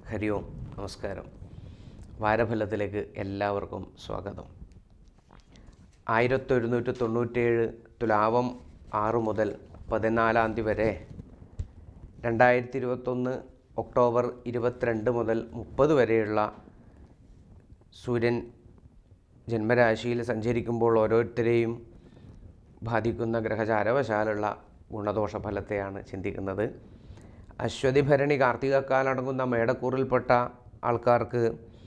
ഹരി ഓം നമസ്കാരം വാരഫലത്തിലേക്ക് എല്ലാവർക്കും സ്വാഗതം ആയിരത്തി ഒരുന്നൂറ്റി തൊണ്ണൂറ്റേഴ് തുലാവം ആറ് മുതൽ പതിനാലാം തീയതി വരെ രണ്ടായിരത്തി ഇരുപത്തൊന്ന് ഒക്ടോബർ ഇരുപത്തിരണ്ട് മുതൽ മുപ്പത് വരെയുള്ള സൂര്യൻ ജന്മരാശിയിൽ സഞ്ചരിക്കുമ്പോൾ ഓരോരുത്തരെയും ബാധിക്കുന്ന ഗ്രഹചാരവശാലുള്ള ഗുണദോഷ ഫലത്തെയാണ് ചിന്തിക്കുന്നത് അശ്വതി ഭരണി കാർത്തികക്കാലടങ്ങുന്ന മേടക്കൂറിൽപ്പെട്ട ആൾക്കാർക്ക്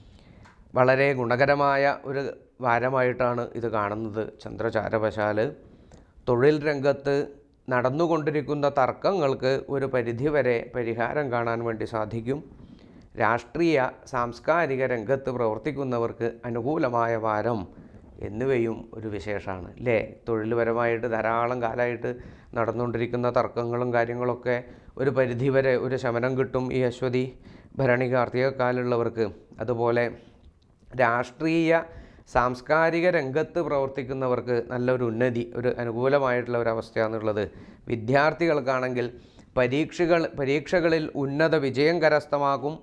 വളരെ ഗുണകരമായ ഒരു വാരമായിട്ടാണ് ഇത് കാണുന്നത് ചന്ദ്രചാരവശാൽ തൊഴിൽ രംഗത്ത് നടന്നുകൊണ്ടിരിക്കുന്ന തർക്കങ്ങൾക്ക് ഒരു പരിധിവരെ പരിഹാരം കാണാൻ വേണ്ടി സാധിക്കും രാഷ്ട്രീയ സാംസ്കാരിക രംഗത്ത് പ്രവർത്തിക്കുന്നവർക്ക് അനുകൂലമായ വാരം എന്നിവയും ഒരു വിശേഷമാണ് അല്ലേ തൊഴിൽപരമായിട്ട് ധാരാളം കാലമായിട്ട് നടന്നുകൊണ്ടിരിക്കുന്ന തർക്കങ്ങളും കാര്യങ്ങളൊക്കെ ഒരു പരിധിവരെ ഒരു ശമനം കിട്ടും ഈ അശ്വതി ഭരണി കാർത്തികക്കാലുള്ളവർക്ക് അതുപോലെ രാഷ്ട്രീയ സാംസ്കാരിക രംഗത്ത് പ്രവർത്തിക്കുന്നവർക്ക് നല്ലൊരു ഉന്നതി ഒരു അനുകൂലമായിട്ടുള്ള ഒരു അവസ്ഥയാണെന്നുള്ളത് വിദ്യാർത്ഥികൾക്കാണെങ്കിൽ പരീക്ഷകൾ പരീക്ഷകളിൽ ഉന്നത വിജയം കരസ്ഥമാക്കും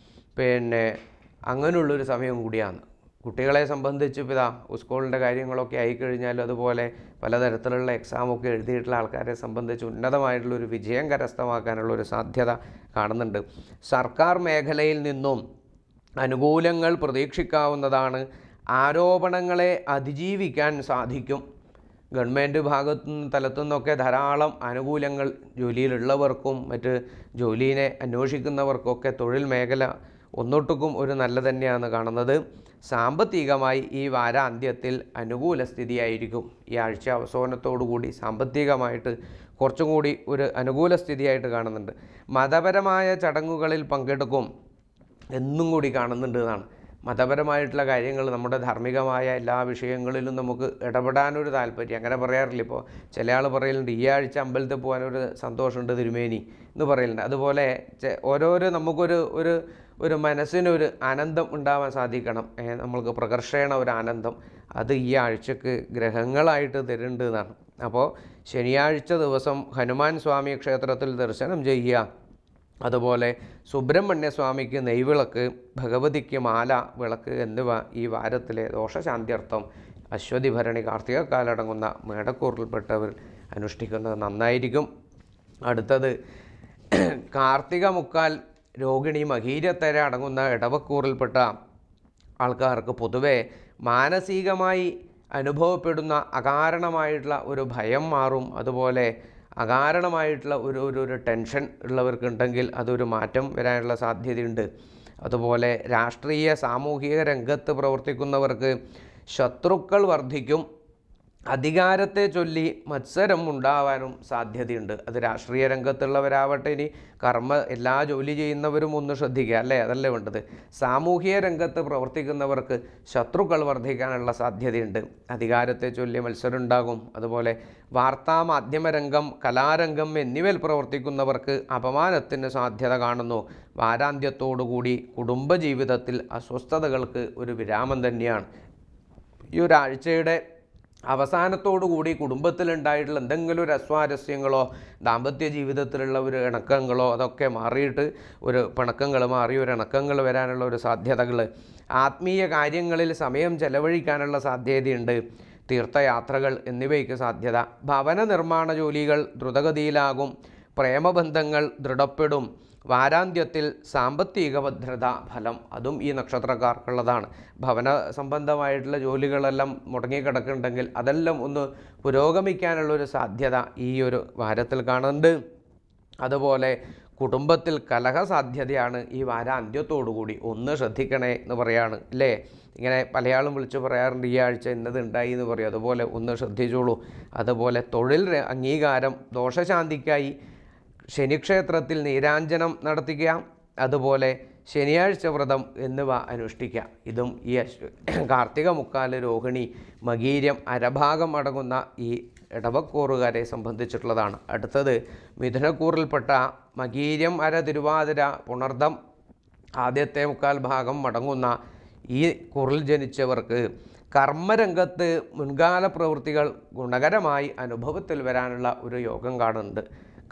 പിന്നെ അങ്ങനെയുള്ളൊരു സമയം കൂടിയാണ് കുട്ടികളെ സംബന്ധിച്ച് ഇപ്പോൾ ഇതാ സ്കൂളിൻ്റെ കാര്യങ്ങളൊക്കെ ആയിക്കഴിഞ്ഞാലും അതുപോലെ പലതരത്തിലുള്ള എക്സാമൊക്കെ എഴുതിയിട്ടുള്ള ആൾക്കാരെ സംബന്ധിച്ച് ഉന്നതമായിട്ടുള്ളൊരു വിജയം കരസ്ഥമാക്കാനുള്ള ഒരു സാധ്യത കാണുന്നുണ്ട് സർക്കാർ മേഖലയിൽ നിന്നും അനുകൂലങ്ങൾ പ്രതീക്ഷിക്കാവുന്നതാണ് ആരോപണങ്ങളെ അതിജീവിക്കാൻ സാധിക്കും ഗവൺമെൻറ് ഭാഗത്തു നിന്ന് തലത്തു നിന്നൊക്കെ ധാരാളം ആനുകൂല്യങ്ങൾ ജോലിയിലുള്ളവർക്കും മറ്റ് ജോലിയെ അന്വേഷിക്കുന്നവർക്കൊക്കെ തൊഴിൽ മേഖല ഒന്നൊട്ടുക്കും ഒരു നല്ല തന്നെയാണ് കാണുന്നത് സാമ്പത്തികമായി ഈ വാരാന്ത്യത്തിൽ അനുകൂല സ്ഥിതിയായിരിക്കും ഈ ആഴ്ച അവസാനത്തോടുകൂടി സാമ്പത്തികമായിട്ട് കുറച്ചും കൂടി ഒരു അനുകൂല സ്ഥിതിയായിട്ട് കാണുന്നുണ്ട് മതപരമായ ചടങ്ങുകളിൽ പങ്കെടുക്കും എന്നും കൂടി കാണുന്നുണ്ട് എന്നാണ് മതപരമായിട്ടുള്ള കാര്യങ്ങൾ നമ്മുടെ ധാർമ്മികമായ എല്ലാ വിഷയങ്ങളിലും നമുക്ക് ഇടപെടാനൊരു താല്പര്യം അങ്ങനെ പറയാറില്ല ഇപ്പോൾ ചില ആൾ പറയലുണ്ട് ഈ ആഴ്ച അമ്പലത്തിൽ പോകാനൊരു സന്തോഷമുണ്ട് തിരുമേനി എന്ന് പറയലുണ്ട് അതുപോലെ ചെ- ഓരോരോ നമുക്കൊരു ഒരു ഒരു മനസ്സിനൊരു ആനന്ദം ഉണ്ടാവാൻ സാധിക്കണം ഏ, നമ്മൾക്ക് പ്രകർഷണ ഒരു ആനന്ദം അത് ഈ ആഴ്ചക്ക് ഗ്രഹങ്ങളായിട്ട് തരുന്നുണ്ട് എന്നാണ് അപ്പോൾ ശനിയാഴ്ച ദിവസം ഹനുമാൻ സ്വാമി ക്ഷേത്രത്തിൽ ദർശനം ചെയ്യുക അതുപോലെ സുബ്രഹ്മണ്യ സ്വാമിക്ക് നെയ്വിളക്ക് ഭഗവതിക്ക് മാല വിളക്ക് എന്നിവ ഈ വാരത്തിലെ ദോഷശാന്ത്യർത്ഥം അശ്വതി ഭരണി കാർത്തികക്കാലടങ്ങുന്ന മേടക്കൂറിൽപ്പെട്ടവർ അനുഷ്ഠിക്കുന്നത് നന്നായിരിക്കും അടുത്തത് കാർത്തിക മുക്കാൽ രോഹിണി മഹീരത്തര അടങ്ങുന്ന ഇടവക്കൂറിൽപ്പെട്ട ആൾക്കാർക്ക് പൊതുവെ മാനസികമായി അനുഭവപ്പെടുന്ന അകാരണമായിട്ടുള്ള ഒരു ഭയം മാറും അതുപോലെ അകാരണമായിട്ടുള്ള ഒരു ഒരു ഒരു ടെൻഷൻ ഉള്ളവർക്കുണ്ടെങ്കിൽ അതൊരു മാറ്റം വരാനുള്ള സാധ്യതയുണ്ട് അതുപോലെ രാഷ്ട്രീയ സാമൂഹിക രംഗത്ത് പ്രവർത്തിക്കുന്നവർക്ക് ശത്രുക്കൾ വർദ്ധിക്കും അധികാരത്തെ ചൊല്ലി മത്സരം ഉണ്ടാവാനും സാധ്യതയുണ്ട് അത് രാഷ്ട്രീയ രംഗത്തുള്ളവരാവട്ടെ ഇനി കർമ്മ എല്ലാ ജോലി ചെയ്യുന്നവരും ഒന്ന് ശ്രദ്ധിക്കുക അല്ലേ അതല്ലേ വേണ്ടത് സാമൂഹിക രംഗത്ത് പ്രവർത്തിക്കുന്നവർക്ക് ശത്രുക്കൾ വർദ്ധിക്കാനുള്ള സാധ്യതയുണ്ട് അധികാരത്തെ ചൊല്ലി മത്സരം ഉണ്ടാകും അതുപോലെ വാർത്താ മാധ്യമരംഗം കലാരംഗം എന്നിവയിൽ പ്രവർത്തിക്കുന്നവർക്ക് അപമാനത്തിന് സാധ്യത കാണുന്നു വാരാന്ത്യത്തോടുകൂടി കുടുംബജീവിതത്തിൽ അസ്വസ്ഥതകൾക്ക് ഒരു വിരാമം തന്നെയാണ് ഈ ഒരാഴ്ചയുടെ അവസാനത്തോടുകൂടി കുടുംബത്തിലുണ്ടായിട്ടുള്ള എന്തെങ്കിലും ഒരു അസ്വാരസ്യങ്ങളോ ദാമ്പത്യ ജീവിതത്തിലുള്ള ഒരു ഇണക്കങ്ങളോ അതൊക്കെ മാറിയിട്ട് ഒരു പിണക്കങ്ങൾ മാറി ഒരു ഇണക്കങ്ങൾ വരാനുള്ള ഒരു സാധ്യതകൾ ആത്മീയ കാര്യങ്ങളിൽ സമയം ചെലവഴിക്കാനുള്ള സാധ്യതയുണ്ട് തീർത്ഥയാത്രകൾ എന്നിവയ്ക്ക് സാധ്യത ഭവന നിർമ്മാണ ജോലികൾ ദ്രുതഗതിയിലാകും പ്രേമബന്ധങ്ങൾ ദൃഢപ്പെടും വാരാന്ത്യത്തിൽ സാമ്പത്തിക ഭദ്രത ഫലം അതും ഈ നക്ഷത്രക്കാർക്കുള്ളതാണ് ഭവന സംബന്ധമായിട്ടുള്ള ജോലികളെല്ലാം മുടങ്ങിക്കിടക്കുന്നുണ്ടെങ്കിൽ അതെല്ലാം ഒന്ന് പുരോഗമിക്കാനുള്ള ഒരു സാധ്യത ഈ ഒരു വാരത്തിൽ കാണുന്നുണ്ട് അതുപോലെ കുടുംബത്തിൽ കലഹ സാധ്യതയാണ് ഈ വാരാന്ത്യത്തോടുകൂടി ഒന്ന് ശ്രദ്ധിക്കണേ എന്ന് പറയാണ് അല്ലേ ഇങ്ങനെ പലയാളും വിളിച്ച് പറയാറുണ്ട് ഈ ആഴ്ച ഇന്നത് ഉണ്ടായി എന്ന് പറയും അതുപോലെ ഒന്ന് ശ്രദ്ധിച്ചോളൂ അതുപോലെ തൊഴിൽ ര- അംഗീകാരം ദോഷശാന്തിക്കായി ശനിക്ഷേത്രത്തിൽ നീരാഞ്ജനം നടത്തിക്കുക അതുപോലെ ശനിയാഴ്ച വ്രതം എന്നിവ അനുഷ്ഠിക്കുക ഇതും ഈ അശ്വ കാർത്തിക മുക്കാല് രോഹിണി മകീര്യം അരഭാഗം അടങ്ങുന്ന ഈ ഇടവക്കൂറുകാരെ സംബന്ധിച്ചിട്ടുള്ളതാണ് അടുത്തത് മിഥുനക്കൂറിൽപ്പെട്ട മകീര്യം അര തിരുവാതിര പുണർദം ആദ്യത്തെ മുക്കാൽ ഭാഗം മടങ്ങുന്ന ഈ കുറിൽ ജനിച്ചവർക്ക് കർമ്മരംഗത്ത് മുൻകാല പ്രവൃത്തികൾ ഗുണകരമായി അനുഭവത്തിൽ വരാനുള്ള ഒരു യോഗം കാണുന്നുണ്ട്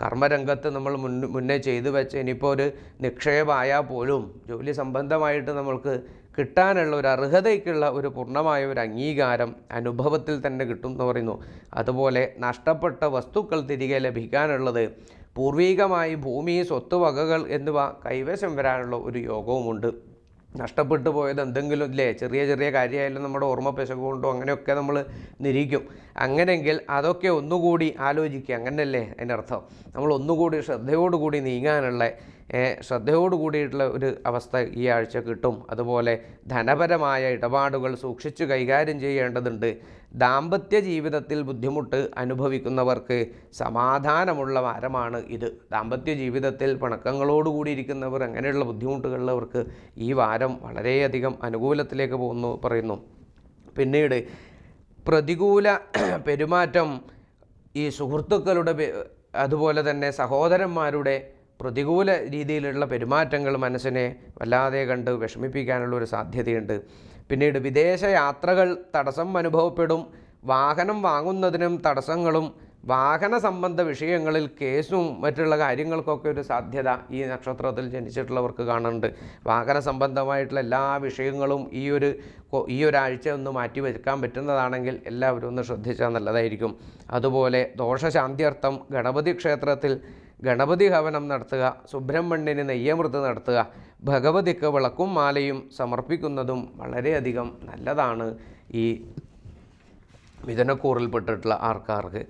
കർമ്മരംഗത്ത് നമ്മൾ മുൻ മുന്നേ ചെയ്തു വെച്ച ഇനിയിപ്പോൾ ഒരു നിക്ഷേപമായാൽ പോലും ജോലി സംബന്ധമായിട്ട് നമ്മൾക്ക് കിട്ടാനുള്ള ഒരു അർഹതയ്ക്കുള്ള ഒരു പൂർണ്ണമായ ഒരു അംഗീകാരം അനുഭവത്തിൽ തന്നെ കിട്ടും എന്ന് പറയുന്നു അതുപോലെ നഷ്ടപ്പെട്ട വസ്തുക്കൾ തിരികെ ലഭിക്കാനുള്ളത് പൂർവീകമായി ഭൂമി സ്വത്തുവകകൾ എന്നിവ കൈവശം വരാനുള്ള ഒരു യോഗവുമുണ്ട് നഷ്ടപ്പെട്ടു പോയത് എന്തെങ്കിലും ഇല്ലേ ചെറിയ ചെറിയ കാര്യമായാലും നമ്മുടെ ഓർമ്മ പിശക് കൊണ്ടോ അങ്ങനെയൊക്കെ നമ്മൾ നിരീക്കും അങ്ങനെയെങ്കിൽ അതൊക്കെ ഒന്നുകൂടി ആലോചിക്കുക അങ്ങനെയല്ലേ അതിൻ്റെ അർത്ഥം നമ്മൾ ഒന്നുകൂടി ശ്രദ്ധയോടുകൂടി നീങ്ങാനുള്ള ഏ, ശ്രദ്ധയോട് കൂടിയിട്ടുള്ള ഒരു അവസ്ഥ ഈ ആഴ്ച കിട്ടും അതുപോലെ ധനപരമായ ഇടപാടുകൾ സൂക്ഷിച്ചു കൈകാര്യം ചെയ്യേണ്ടതുണ്ട് ദാമ്പത്യ ജീവിതത്തിൽ ബുദ്ധിമുട്ട് അനുഭവിക്കുന്നവർക്ക് സമാധാനമുള്ള വാരമാണ് ഇത് ദാമ്പത്യ ജീവിതത്തിൽ പിണക്കങ്ങളോടുകൂടി ഇരിക്കുന്നവർ അങ്ങനെയുള്ള ബുദ്ധിമുട്ടുകളുള്ളവർക്ക് ഈ വാരം വളരെയധികം അനുകൂലത്തിലേക്ക് പോകുന്നു പറയുന്നു പിന്നീട് പ്രതികൂല പെരുമാറ്റം ഈ സുഹൃത്തുക്കളുടെ പെ- അതുപോലെ തന്നെ സഹോദരന്മാരുടെ പ്രതികൂല രീതിയിലുള്ള പെരുമാറ്റങ്ങൾ മനസ്സിനെ വല്ലാതെ കണ്ട് വിഷമിപ്പിക്കാനുള്ള ഒരു സാധ്യതയുണ്ട് പിന്നീട് വിദേശ യാത്രകൾ തടസ്സം അനുഭവപ്പെടും വാഹനം വാങ്ങുന്നതിനും തടസ്സങ്ങളും വാഹന സംബന്ധ വിഷയങ്ങളിൽ കേസും മറ്റുള്ള കാര്യങ്ങൾക്കൊക്കെ ഒരു സാധ്യത ഈ നക്ഷത്രത്തിൽ ജനിച്ചിട്ടുള്ളവർക്ക് കാണുന്നുണ്ട് വാഹന സംബന്ധമായിട്ടുള്ള എല്ലാ വിഷയങ്ങളും ഈ ഒരു കൊ- ഈ ഒരാഴ്ച ഒന്ന് മാറ്റി വെക്കാൻ പറ്റുന്നതാണെങ്കിൽ എല്ലാവരും ഒന്ന് ശ്രദ്ധിച്ചാൽ നല്ലതായിരിക്കും അതുപോലെ ദോഷശാന്ത്യർത്ഥം ഗണപതി ക്ഷേത്രത്തിൽ ഗണപതി ഹവനം നടത്തുക സുബ്രഹ്മണ്യന് നെയ്യമൃത് നടത്തുക ഭഗവതിക്ക് വിളക്കും മാലയും സമർപ്പിക്കുന്നതും വളരെയധികം നല്ലതാണ് ഈ മിഥുനക്കൂറിൽപ്പെട്ടിട്ടുള്ള ആൾക്കാർക്ക്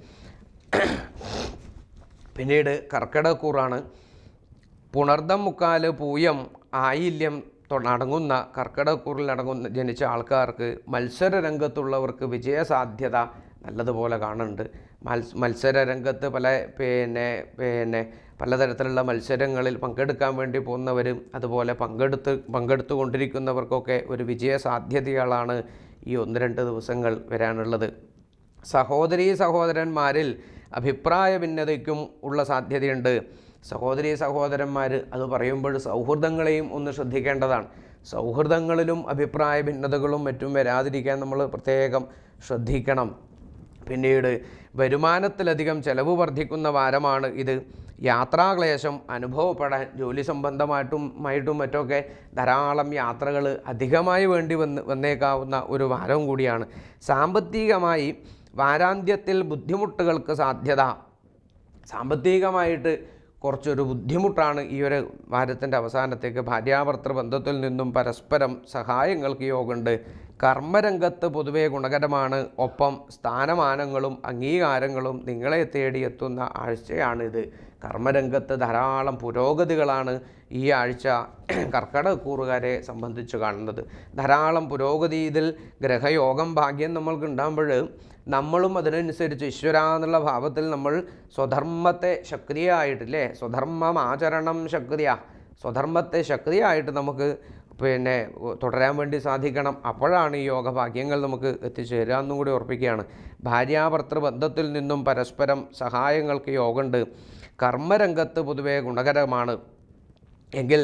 പിന്നീട് കർക്കിടകൂറാണ് പുണർദം മുക്കാല് പൂയം ആയില്യം തൊ- അടങ്ങുന്ന കർക്കിടകൂറിൽ അടങ്ങുന്ന ജനിച്ച ആൾക്കാർക്ക് മത്സര രംഗത്തുള്ളവർക്ക് വിജയസാധ്യത നല്ലതുപോലെ കാണുന്നുണ്ട് മത്സ മത്സര രംഗത്ത് പല പിന്നെ പിന്നെ പലതരത്തിലുള്ള മത്സരങ്ങളിൽ പങ്കെടുക്കാൻ വേണ്ടി പോകുന്നവരും അതുപോലെ പങ്കെടുത്ത് പങ്കെടുത്തു കൊണ്ടിരിക്കുന്നവർക്കൊക്കെ ഒരു വിജയ സാധ്യതകളാണ് ഈ ഒന്ന് രണ്ട് ദിവസങ്ങൾ വരാനുള്ളത് സഹോദരീ സഹോദരന്മാരിൽ അഭിപ്രായ ഭിന്നതയ്ക്കും ഉള്ള സാധ്യതയുണ്ട് സഹോദരീ സഹോദരന്മാർ അത് പറയുമ്പോൾ സൗഹൃദങ്ങളെയും ഒന്ന് ശ്രദ്ധിക്കേണ്ടതാണ് സൗഹൃദങ്ങളിലും അഭിപ്രായ ഭിന്നതകളും മറ്റും വരാതിരിക്കാൻ നമ്മൾ പ്രത്യേകം ശ്രദ്ധിക്കണം പിന്നീട് വരുമാനത്തിലധികം ചെലവ് വർദ്ധിക്കുന്ന വാരമാണ് ഇത് യാത്രാക്ലേശം അനുഭവപ്പെടാൻ ജോലി സംബന്ധമായിട്ടും മായിട്ടും മറ്റൊക്കെ ധാരാളം യാത്രകൾ അധികമായി വേണ്ടി വന്ന് വന്നേക്കാവുന്ന ഒരു വാരവും കൂടിയാണ് സാമ്പത്തികമായി വാരാന്ത്യത്തിൽ ബുദ്ധിമുട്ടുകൾക്ക് സാധ്യത സാമ്പത്തികമായിട്ട് കുറച്ചൊരു ബുദ്ധിമുട്ടാണ് ഈ ഒരു വാരത്തിൻ്റെ അവസാനത്തേക്ക് ഭാര്യാഭർത്തൃ ബന്ധത്തിൽ നിന്നും പരസ്പരം സഹായങ്ങൾക്ക് യോഗമുണ്ട് കർമ്മരംഗത്ത് പൊതുവെ ഗുണകരമാണ് ഒപ്പം സ്ഥാനമാനങ്ങളും അംഗീകാരങ്ങളും നിങ്ങളെ തേടിയെത്തുന്ന ആഴ്ചയാണിത് കർമ്മരംഗത്ത് ധാരാളം പുരോഗതികളാണ് ഈ ആഴ്ച കർക്കിടകൂറുകാരെ സംബന്ധിച്ച് കാണുന്നത് ധാരാളം പുരോഗതി ഇതിൽ ഗ്രഹയോഗം ഭാഗ്യം നമ്മൾക്ക് ഉണ്ടാകുമ്പോൾ നമ്മളും അതിനനുസരിച്ച് ഈശ്വര എന്നുള്ള ഭാവത്തിൽ നമ്മൾ സ്വധർമ്മത്തെ ശക്തിയായിട്ടില്ലേ സ്വധർമ്മം ആചരണം ശക്തിയാ സ്വധർമ്മത്തെ ശക്തിയായിട്ട് നമുക്ക് പിന്നെ തുടരാൻ വേണ്ടി സാധിക്കണം അപ്പോഴാണ് ഈ യോഗഭാഗ്യങ്ങൾ നമുക്ക് എത്തിച്ചേരുക എന്നും കൂടി ഓർപ്പിക്കുകയാണ് ഭാര്യാഭർത്തൃ ബന്ധത്തിൽ നിന്നും പരസ്പരം സഹായങ്ങൾക്ക് യോഗമുണ്ട് കർമ്മരംഗത്ത് പൊതുവെ ഗുണകരമാണ് എങ്കിൽ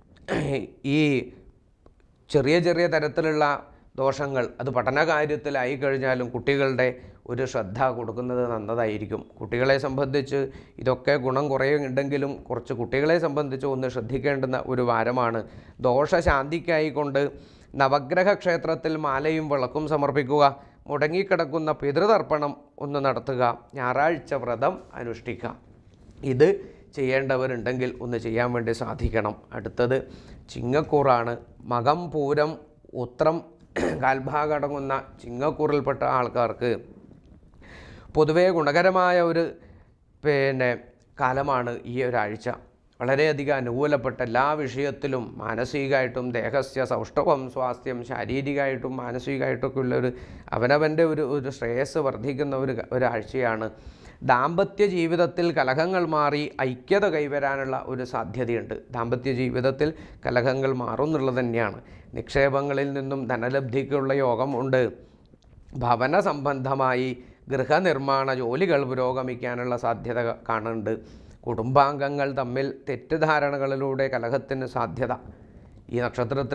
ഈ ചെറിയ ചെറിയ തരത്തിലുള്ള ദോഷങ്ങൾ അത് പഠന കാര്യത്തിലായി കഴിഞ്ഞാലും കുട്ടികളുടെ ഒരു ശ്രദ്ധ കൊടുക്കുന്നത് നന്നതായിരിക്കും കുട്ടികളെ സംബന്ധിച്ച് ഇതൊക്കെ ഗുണം കുറേ ഉണ്ടെങ്കിലും കുറച്ച് കുട്ടികളെ സംബന്ധിച്ച് ഒന്ന് ശ്രദ്ധിക്കേണ്ടുന്ന ഒരു വാരമാണ് ദോഷശാന്തിക്കായിക്കൊണ്ട് നവഗ്രഹ ക്ഷേത്രത്തിൽ മാലയും വിളക്കും സമർപ്പിക്കുക മുടങ്ങിക്കിടക്കുന്ന പിതൃതർപ്പണം ഒന്ന് നടത്തുക ഞായറാഴ്ച വ്രതം അനുഷ്ഠിക്കുക ഇത് ചെയ്യേണ്ടവരുണ്ടെങ്കിൽ ഒന്ന് ചെയ്യാൻ വേണ്ടി സാധിക്കണം അടുത്തത് ചിങ്ങക്കൂറാണ് മകം പൂരം ഉത്രം കാൽഭാഗം അടങ്ങുന്ന ചിങ്ങക്കൂറിൽപ്പെട്ട ആൾക്കാർക്ക് പൊതുവേ ഗുണകരമായ ഒരു പിന്നെ കാലമാണ് ഈ ഒരാഴ്ച വളരെയധികം അനുകൂലപ്പെട്ട എല്ലാ വിഷയത്തിലും മാനസികമായിട്ടും ദേഹസ്യ സൗഷ്ഠവം സ്വാസ്ഥ്യം ശാരീരികമായിട്ടും മാനസികമായിട്ടൊക്കെ ഉള്ള ഒരു അവനവൻ്റെ ഒരു ഒരു ശ്രേയസ് വർദ്ധിക്കുന്ന ഒരു ഒരാഴ്ചയാണ് ദാമ്പത്യ ജീവിതത്തിൽ കലഹങ്ങൾ മാറി ഐക്യത കൈവരാനുള്ള ഒരു സാധ്യതയുണ്ട് ദാമ്പത്യ ജീവിതത്തിൽ കലഹങ്ങൾ മാറുന്നുള്ളത് തന്നെയാണ് നിക്ഷേപങ്ങളിൽ നിന്നും ധനലബ്ധിക്കുള്ള യോഗം ഉണ്ട് ഭവന സംബന്ധമായി ഗൃഹനിർമ്മാണ ജോലികൾ പുരോഗമിക്കാനുള്ള സാധ്യത കാണുന്നുണ്ട് കുടുംബാംഗങ്ങൾ തമ്മിൽ തെറ്റിദ്ധാരണകളിലൂടെ കലഹത്തിന് സാധ്യത ഈ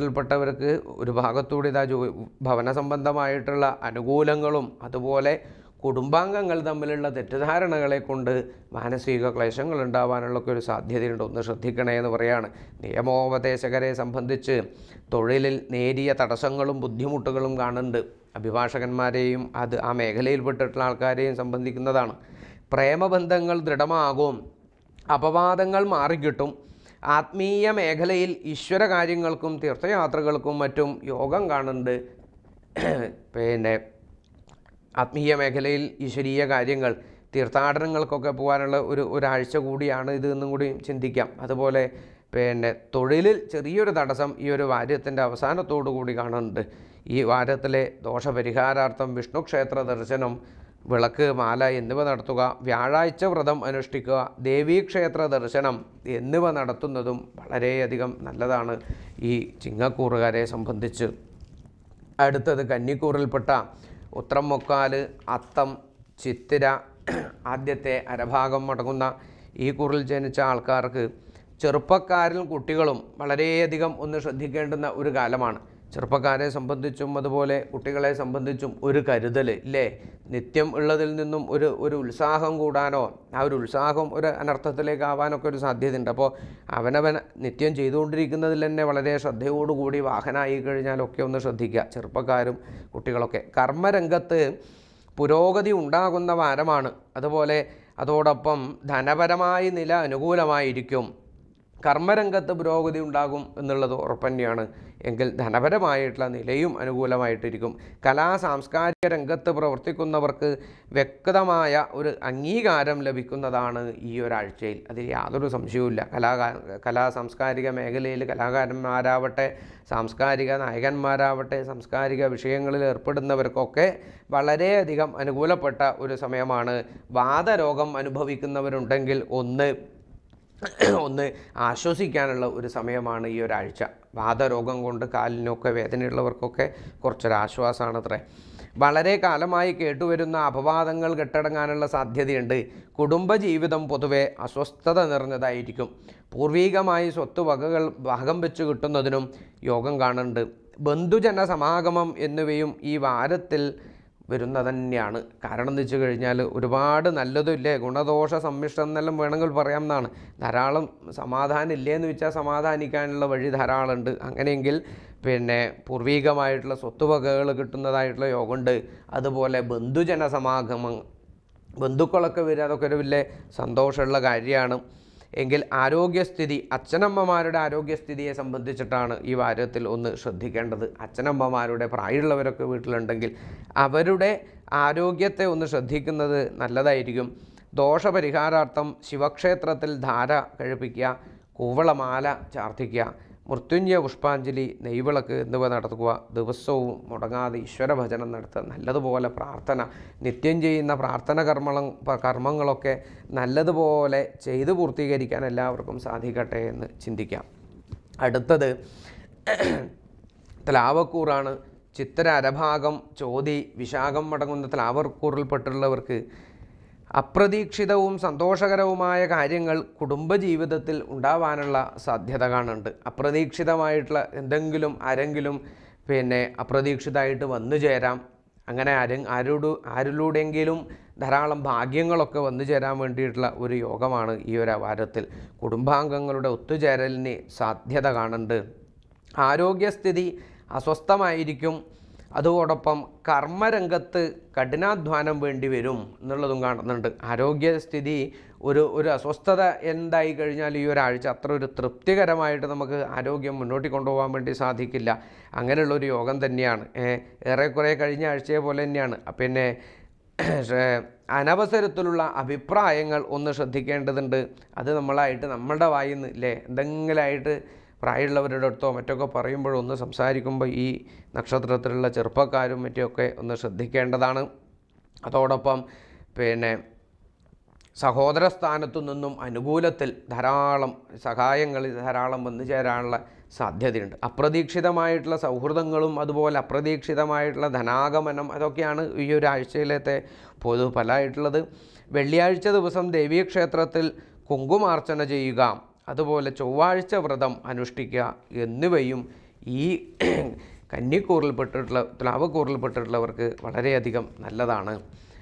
നക്ഷത്രത്തിൽപ്പെട്ടവർക്ക് ഒരു ഭാഗത്തൂടെ ഇതാ ജോ ഭവന സംബന്ധമായിട്ടുള്ള അനുകൂലങ്ങളും അതുപോലെ കുടുംബാംഗങ്ങൾ തമ്മിലുള്ള തെറ്റിദ്ധാരണകളെ കൊണ്ട് മാനസിക ക്ലേശങ്ങൾ ഉണ്ടാവാനുള്ളൊക്കെ ഒരു സാധ്യതയുണ്ട് ഒന്ന് ശ്രദ്ധിക്കണേ എന്ന് പറയാണ് നിയമോപദേശകരെ സംബന്ധിച്ച് തൊഴിലിൽ നേരിയ തടസ്സങ്ങളും ബുദ്ധിമുട്ടുകളും കാണുന്നുണ്ട് അഭിഭാഷകന്മാരെയും അത് ആ മേഖലയിൽപ്പെട്ടിട്ടുള്ള ആൾക്കാരെയും സംബന്ധിക്കുന്നതാണ് പ്രേമബന്ധങ്ങൾ ദൃഢമാകും അപവാദങ്ങൾ മാറിക്കിട്ടും ആത്മീയ മേഖലയിൽ ഈശ്വര കാര്യങ്ങൾക്കും തീർത്ഥയാത്രകൾക്കും മറ്റും യോഗം കാണുന്നുണ്ട് പിന്നെ ആത്മീയ മേഖലയിൽ ഈശ്വരീയ കാര്യങ്ങൾ തീർത്ഥാടനങ്ങൾക്കൊക്കെ പോകാനുള്ള ഒരു ഒരാഴ്ച കൂടിയാണ് ഇത് എന്നും കൂടി ചിന്തിക്കാം അതുപോലെ പിന്നെ തൊഴിലിൽ ചെറിയൊരു തടസ്സം ഈ ഒരു വാര്യത്തിൻ്റെ അവസാനത്തോടു കൂടി കാണുന്നുണ്ട് ഈ വാരത്തിലെ ദോഷപരിഹാരാർത്ഥം വിഷ്ണു ക്ഷേത്ര ദർശനം വിളക്ക് മാല എന്നിവ നടത്തുക വ്യാഴാഴ്ച വ്രതം അനുഷ്ഠിക്കുക ദേവീക്ഷേത്ര ദർശനം എന്നിവ നടത്തുന്നതും വളരെയധികം നല്ലതാണ് ഈ ചിങ്ങക്കൂറുകാരെ സംബന്ധിച്ച് അടുത്തത് കന്നിക്കൂറിൽപ്പെട്ട ഉത്രം മുക്കാല് അത്തം ചിത്തിര ആദ്യത്തെ അരഭാഗം അടങ്ങുന്ന ഈ കൂറിൽ ജനിച്ച ആൾക്കാർക്ക് ചെറുപ്പക്കാരിലും കുട്ടികളും വളരെയധികം ഒന്ന് ശ്രദ്ധിക്കേണ്ടുന്ന ഒരു കാലമാണ് ചെറുപ്പക്കാരെ സംബന്ധിച്ചും അതുപോലെ കുട്ടികളെ സംബന്ധിച്ചും ഒരു കരുതൽ ഇല്ലേ നിത്യം ഉള്ളതിൽ നിന്നും ഒരു ഒരു ഉത്സാഹം കൂടാനോ ആ ഒരു ഉത്സാഹം ഒരു അനർത്ഥത്തിലേക്ക് ആവാനൊക്കെ ഒരു സാധ്യതയുണ്ട് അപ്പോൾ അവനവൻ നിത്യം ചെയ്തുകൊണ്ടിരിക്കുന്നതിൽ തന്നെ വളരെ ശ്രദ്ധയോടുകൂടി വാഹനമായി കഴിഞ്ഞാലൊക്കെ ഒന്ന് ശ്രദ്ധിക്കുക ചെറുപ്പക്കാരും കുട്ടികളൊക്കെ കർമ്മരംഗത്ത് പുരോഗതി ഉണ്ടാകുന്ന വാരമാണ് അതുപോലെ അതോടൊപ്പം ധനപരമായ നില അനുകൂലമായിരിക്കും കർമ്മരംഗത്ത് പുരോഗതി ഉണ്ടാകും എന്നുള്ളത് ഉറപ്പന്നെയാണ് എങ്കിൽ ധനപരമായിട്ടുള്ള നിലയും അനുകൂലമായിട്ടിരിക്കും കലാ സാംസ്കാരിക രംഗത്ത് പ്രവർത്തിക്കുന്നവർക്ക് വ്യക്തമായ ഒരു അംഗീകാരം ലഭിക്കുന്നതാണ് ഈ ഒരാഴ്ചയിൽ അതിൽ യാതൊരു സംശയവുമില്ല കലാ കലാ സാംസ്കാരിക മേഖലയിൽ കലാകാരന്മാരാവട്ടെ സാംസ്കാരിക നായകന്മാരാവട്ടെ സാംസ്കാരിക വിഷയങ്ങളിൽ ഏർപ്പെടുന്നവർക്കൊക്കെ വളരെയധികം അനുകൂലപ്പെട്ട ഒരു സമയമാണ് വാദരോഗം അനുഭവിക്കുന്നവരുണ്ടെങ്കിൽ ഒന്ന് ഒന്ന് ആശ്വസിക്കാനുള്ള ഒരു സമയമാണ് ഈ ഒരാഴ്ച വാദരോഗം കൊണ്ട് കാലിനൊക്കെ വേദനയുള്ളവർക്കൊക്കെ കുറച്ചൊരാശ്വാസമാണ് അത്രേ വളരെ കാലമായി കേട്ടുവരുന്ന അപവാദങ്ങൾ കെട്ടടങ്ങാനുള്ള സാധ്യതയുണ്ട് കുടുംബജീവിതം പൊതുവെ അസ്വസ്ഥത നിറഞ്ഞതായിരിക്കും പൂർവീകമായി സ്വത്ത് വകകൾ ഭാഗം വെച്ച് കിട്ടുന്നതിനും യോഗം കാണുന്നുണ്ട് ബന്ധുജന സമാഗമം എന്നിവയും ഈ വാരത്തിൽ വരുന്നത് തന്നെയാണ് കാരണം എന്ന് വെച്ച് കഴിഞ്ഞാൽ ഒരുപാട് നല്ലതുമില്ലേ ഗുണദോഷ സമ്മിഷ്ടം എന്നെല്ലാം വേണമെങ്കിൽ പറയാം എന്നാണ് ധാരാളം സമാധാനം ഇല്ലേ എന്ന് വെച്ചാൽ സമാധാനിക്കാനുള്ള വഴി ധാരാളമുണ്ട് അങ്ങനെയെങ്കിൽ പിന്നെ പൂർവീകമായിട്ടുള്ള സ്വത്തുവകകൾ കിട്ടുന്നതായിട്ടുള്ള യോഗമുണ്ട് അതുപോലെ ബന്ധുജന സമാഗമം ബന്ധുക്കളൊക്കെ വരിക അതൊക്കെ ഒരു വലിയ സന്തോഷമുള്ള കാര്യമാണ് എങ്കിൽ ആരോഗ്യസ്ഥിതി അച്ഛനമ്മമാരുടെ ആരോഗ്യസ്ഥിതിയെ സംബന്ധിച്ചിട്ടാണ് ഈ വാരത്തിൽ ഒന്ന് ശ്രദ്ധിക്കേണ്ടത് അച്ഛനമ്മമാരുടെ പ്രായമുള്ളവരൊക്കെ വീട്ടിലുണ്ടെങ്കിൽ അവരുടെ ആരോഗ്യത്തെ ഒന്ന് ശ്രദ്ധിക്കുന്നത് നല്ലതായിരിക്കും ദോഷപരിഹാരാർത്ഥം ശിവക്ഷേത്രത്തിൽ ധാര കഴിപ്പിക്കുക കൂവളമാല ചാർത്തിക്കുക മൃത്യുഞ്ജയ പുഷ്പാഞ്ജലി നെയ്വിളക്ക് എന്നിവ നടത്തുക ദിവസവും മുടങ്ങാതെ ഈശ്വര ഭജനം നടത്തുക നല്ലതുപോലെ പ്രാർത്ഥന നിത്യം ചെയ്യുന്ന പ്രാർത്ഥന കർമ്മ കർമ്മങ്ങളൊക്കെ നല്ലതുപോലെ ചെയ്തു പൂർത്തീകരിക്കാൻ എല്ലാവർക്കും സാധിക്കട്ടെ എന്ന് ചിന്തിക്കാം അടുത്തത് ത്ലാവക്കൂറാണ് ചിത്ര അരഭാഗം ചോതി വിശാഖം അടങ്ങുന്ന ത്ലാവക്കൂറിൽപ്പെട്ടുള്ളവർക്ക് അപ്രതീക്ഷിതവും സന്തോഷകരവുമായ കാര്യങ്ങൾ കുടുംബജീവിതത്തിൽ ഉണ്ടാവാനുള്ള സാധ്യത കാണുന്നുണ്ട് അപ്രതീക്ഷിതമായിട്ടുള്ള എന്തെങ്കിലും ആരെങ്കിലും പിന്നെ അപ്രതീക്ഷിതമായിട്ട് വന്നു ചേരാം അങ്ങനെ ആര് ആരോട് ആരിലൂടെയെങ്കിലും ധാരാളം ഭാഗ്യങ്ങളൊക്കെ വന്നു ചേരാൻ വേണ്ടിയിട്ടുള്ള ഒരു യോഗമാണ് ഈ ഒരു വാരത്തിൽ കുടുംബാംഗങ്ങളുടെ ഒത്തുചേരലിന് സാധ്യത കാണുന്നുണ്ട് ആരോഗ്യസ്ഥിതി അസ്വസ്ഥമായിരിക്കും അതോടൊപ്പം കർമ്മരംഗത്ത് കഠിനാധ്വാനം വേണ്ടി വരും എന്നുള്ളതും കാണുന്നുണ്ട് ആരോഗ്യസ്ഥിതി ഒരു ഒരു അസ്വസ്ഥത എന്തായി കഴിഞ്ഞാൽ ഈ ഒരാഴ്ച അത്ര ഒരു തൃപ്തികരമായിട്ട് നമുക്ക് ആരോഗ്യം മുന്നോട്ട് കൊണ്ടുപോകാൻ വേണ്ടി സാധിക്കില്ല അങ്ങനെയുള്ളൊരു യോഗം തന്നെയാണ് ഏ, ഏറെക്കുറെ കഴിഞ്ഞ ആഴ്ചയെ പോലെ തന്നെയാണ് പിന്നെ ശ്ര- അനവസരത്തിലുള്ള അഭിപ്രായങ്ങൾ ഒന്ന് ശ്രദ്ധിക്കേണ്ടതുണ്ട് അത് നമ്മളായിട്ട് നമ്മളുടെ വായിൽ നിന്ന് ഇല്ലേ എന്തെങ്കിലുമായിട്ട് പ്രായമുള്ളവരുടെ അടുത്തോ മറ്റൊക്കെ പറയുമ്പോഴോ ഒന്ന് സംസാരിക്കുമ്പോൾ ഈ നക്ഷത്രത്തിലുള്ള ചെറുപ്പക്കാരും മറ്റുമൊക്കെ ഒന്ന് ശ്രദ്ധിക്കേണ്ടതാണ് അതോടൊപ്പം പിന്നെ സഹോദര സ്ഥാനത്തു നിന്നും അനുകൂലത്തിൽ ധാരാളം സഹായങ്ങളിൽ ധാരാളം വന്നു ചേരാനുള്ള സാധ്യതയുണ്ട് അപ്രതീക്ഷിതമായിട്ടുള്ള സൗഹൃദങ്ങളും അതുപോലെ അപ്രതീക്ഷിതമായിട്ടുള്ള ധനാഗമനം അതൊക്കെയാണ് ഈ ഒരു ആഴ്ചയിലത്തെ പൊതു ഫലമായിട്ടുള്ളത് വെള്ളിയാഴ്ച ദിവസം ദേവീക്ഷേത്രത്തിൽ കുങ്കുമാർച്ചന ചെയ്യുക അതുപോലെ ചൊവ്വാഴ്ച വ്രതം അനുഷ്ഠിക്കുക എന്നിവയും ഈ കന്നിക്കൂറിൽപ്പെട്ടിട്ടുള്ള തുലാവക്കൂറിൽപ്പെട്ടിട്ടുള്ളവർക്ക് വളരെയധികം നല്ലതാണ്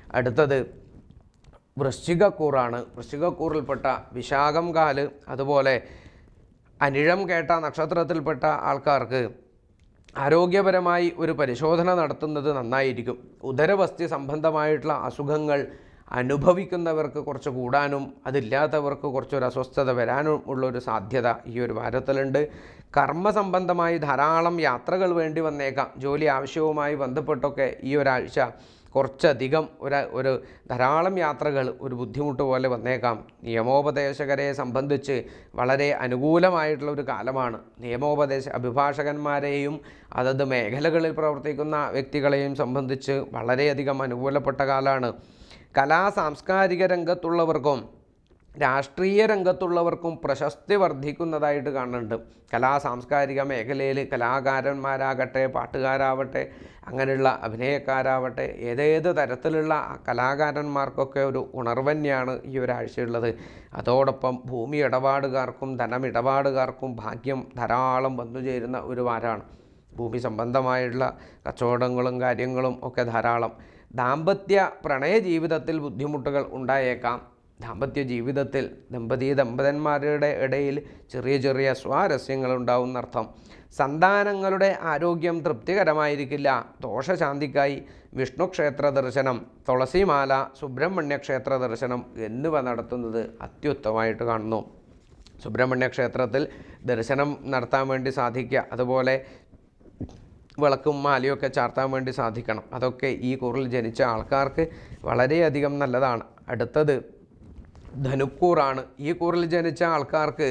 അടുത്തത് വൃശ്ചികക്കൂറാണ് വൃശ്ചികക്കൂറിൽപ്പെട്ട വിശാഖം കാല് അതുപോലെ അനിഴം കേട്ട നക്ഷത്രത്തിൽപ്പെട്ട ആൾക്കാർക്ക് ആരോഗ്യപരമായി ഒരു പരിശോധന നടത്തുന്നത് നന്നായിരിക്കും ഉദരവസ്തി സംബന്ധമായിട്ടുള്ള അസുഖങ്ങൾ അനുഭവിക്കുന്നവർക്ക് കുറച്ച് കൂടാനും അതില്ലാത്തവർക്ക് കുറച്ചൊരു അസ്വസ്ഥത വരാനും ഉള്ളൊരു സാധ്യത ഈ ഒരു വാരത്തിലുണ്ട് കർമ്മ സംബന്ധമായി ധാരാളം യാത്രകൾ വേണ്ടി വന്നേക്കാം ജോലി ആവശ്യവുമായി ബന്ധപ്പെട്ടൊക്കെ ഈ ഒരാഴ്ച കുറച്ചധികം ഒരു ഒരു ധാരാളം യാത്രകൾ ഒരു ബുദ്ധിമുട്ട് പോലെ വന്നേക്കാം നിയമോപദേശകരെ സംബന്ധിച്ച് വളരെ അനുകൂലമായിട്ടുള്ള ഒരു കാലമാണ് നിയമോപദേശ അഭിഭാഷകന്മാരെയും അതത് മേഖലകളിൽ പ്രവർത്തിക്കുന്ന വ്യക്തികളെയും സംബന്ധിച്ച് വളരെയധികം അനുകൂലപ്പെട്ട കാലമാണ് കലാ സാംസ്കാരിക രംഗത്തുള്ളവർക്കും രാഷ്ട്രീയ രംഗത്തുള്ളവർക്കും പ്രശസ്തി വർദ്ധിക്കുന്നതായിട്ട് കാണുന്നുണ്ട് കലാ സാംസ്കാരിക മേഖലയിൽ കലാകാരന്മാരാകട്ടെ പാട്ടുകാരാവട്ടെ അങ്ങനെയുള്ള അഭിനയക്കാരാവട്ടെ ഏതേത് തരത്തിലുള്ള കലാകാരന്മാർക്കൊക്കെ ഒരു ഉണർവ് തന്നെയാണ് ഈ ഒരാഴ്ചയുള്ളത് അതോടൊപ്പം ഭൂമി ഇടപാടുകാർക്കും ധനമിടപാടുകാർക്കും ഭാഗ്യം ധാരാളം വന്നു ചേരുന്ന ഒരു വാരമാണ് ഭൂമി സംബന്ധമായിട്ടുള്ള കച്ചവടങ്ങളും കാര്യങ്ങളും ഒക്കെ ധാരാളം ദാമ്പത്യ പ്രണയ ജീവിതത്തിൽ ബുദ്ധിമുട്ടുകൾ ഉണ്ടായേക്കാം ദാമ്പത്യ ജീവിതത്തിൽ ദമ്പതി ദമ്പതന്മാരുടെ ഇടയിൽ ചെറിയ ചെറിയ സ്വാരസ്യങ്ങൾ ഉണ്ടാവുന്നർത്ഥം സന്താനങ്ങളുടെ ആരോഗ്യം തൃപ്തികരമായിരിക്കില്ല ദോഷശാന്തിക്കായി വിഷ്ണു ക്ഷേത്ര ദർശനം തുളസിമാല സുബ്രഹ്മണ്യ ക്ഷേത്ര ദർശനം എന്നിവ നടത്തുന്നത് അത്യുത്തമമായിട്ട് കാണുന്നു സുബ്രഹ്മണ്യ ക്ഷേത്രത്തിൽ ദർശനം നടത്താൻ വേണ്ടി സാധിക്കുക അതുപോലെ വിളക്കും മാലയൊക്കെ ചാർത്താൻ വേണ്ടി സാധിക്കണം അതൊക്കെ ഈ കൂറിൽ ജനിച്ച ആൾക്കാർക്ക് വളരെയധികം നല്ലതാണ് അടുത്തത് ധനുക്കൂറാണ് ഈ കൂറിൽ ജനിച്ച ആൾക്കാർക്ക്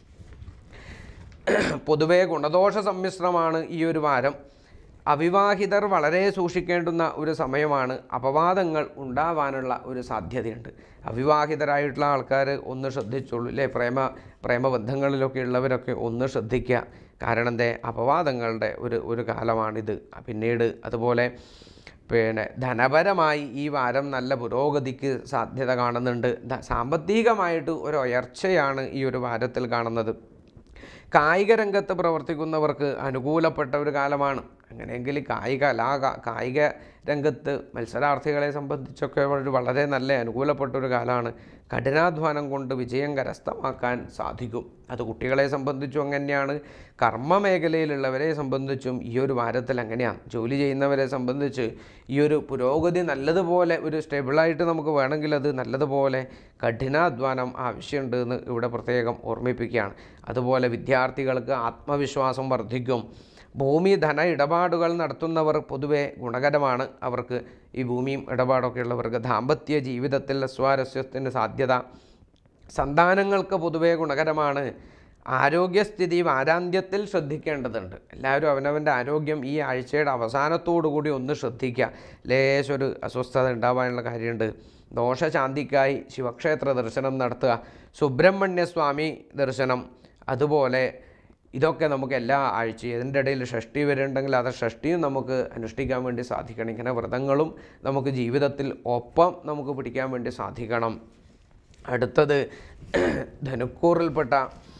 പൊതുവേ ഗുണദോഷ സമ്മിശ്രമാണ് ഈ ഒരു വാരം അവിവാഹിതർ വളരെ സൂക്ഷിക്കേണ്ടുന്ന ഒരു സമയമാണ് അപവാദങ്ങൾ ഉണ്ടാവാനുള്ള ഒരു സാധ്യതയുണ്ട് അവിവാഹിതരായിട്ടുള്ള ആൾക്കാർ ഒന്ന് ശ്രദ്ധിച്ചോളൂ അല്ലേ പ്രേമ പ്രേമബന്ധങ്ങളിലൊക്കെ ഉള്ളവരൊക്കെ ഒന്ന് ശ്രദ്ധിക്കുക കാരണം എന്തേ അപവാദങ്ങളുടെ ഒരു ഒരു കാലമാണിത് പിന്നീട് അതുപോലെ പിന്നെ ധനപരമായി ഈ വാരം നല്ല പുരോഗതിക്ക് സാധ്യത കാണുന്നുണ്ട് ധ- സാമ്പത്തികമായിട്ട് ഒരു ഉയർച്ചയാണ് ഈ ഒരു വാരത്തിൽ കാണുന്നത് കായിക രംഗത്ത് പ്രവർത്തിക്കുന്നവർക്ക് അനുകൂലപ്പെട്ട ഒരു കാലമാണ് അങ്ങനെയെങ്കിൽ കായിക കലാ കായിക രംഗത്ത് മത്സരാർത്ഥികളെ സംബന്ധിച്ചൊക്കെ ഒരു വളരെ നല്ല അനുകൂലപ്പെട്ട ഒരു കാലമാണ് കഠിനാധ്വാനം കൊണ്ട് വിജയം കരസ്ഥമാക്കാൻ സാധിക്കും അത് കുട്ടികളെ സംബന്ധിച്ചും അങ്ങനെയാണ് കർമ്മ മേഖലയിലുള്ളവരെ സംബന്ധിച്ചും ഈ ഒരു വാരത്തിൽ അങ്ങനെയാണ് ജോലി ചെയ്യുന്നവരെ സംബന്ധിച്ച് ഈ ഒരു പുരോഗതി നല്ലതുപോലെ ഒരു സ്റ്റെബിളായിട്ട് നമുക്ക് വേണമെങ്കിൽ അത് നല്ലതുപോലെ കഠിനാധ്വാനം ആവശ്യമുണ്ട് എന്ന് ഇവിടെ പ്രത്യേകം ഓർമ്മിപ്പിക്കുകയാണ് അതുപോലെ വിദ്യാർത്ഥികൾക്ക് ആത്മവിശ്വാസം വർദ്ധിക്കും ഭൂമി ധന ഇടപാടുകൾ നടത്തുന്നവർ പൊതുവെ ഗുണകരമാണ് അവർക്ക് ഈ ഭൂമിയും ഇടപാടൊക്കെ ഉള്ളവർക്ക് ദാമ്പത്യ ജീവിതത്തിൽ സ്വാരസ്യത്തിന് സാധ്യത സന്താനങ്ങൾക്ക് പൊതുവെ ഗുണകരമാണ് ആരോഗ്യസ്ഥിതി വാരാന്ത്യത്തിൽ ശ്രദ്ധിക്കേണ്ടതുണ്ട് എല്ലാവരും അവനവൻ്റെ ആരോഗ്യം ഈ ആഴ്ചയുടെ അവസാനത്തോടു കൂടി ഒന്ന് ശ്രദ്ധിക്കുക ലേശൊരു അസ്വസ്ഥത ഉണ്ടാവാനുള്ള കാര്യമുണ്ട് ദോഷശാന്തിക്കായി ശിവക്ഷേത്ര ദർശനം നടത്തുക സുബ്രഹ്മണ്യ സ്വാമി ദർശനം അതുപോലെ ഇതൊക്കെ നമുക്ക് എല്ലാ ആഴ്ചയും ഇതിൻ്റെ ഇടയിൽ ഷഷ്ടി വരുന്നുണ്ടെങ്കിൽ അത് ഷഷ്ടിയും നമുക്ക് അനുഷ്ഠിക്കാൻ വേണ്ടി സാധിക്കണം ഇങ്ങനെ വ്രതങ്ങളും നമുക്ക് ജീവിതത്തിൽ ഒപ്പം നമുക്ക് പിടിക്കാൻ വേണ്ടി സാധിക്കണം അടുത്തത് ധനുക്കൂറിൽപ്പെട്ട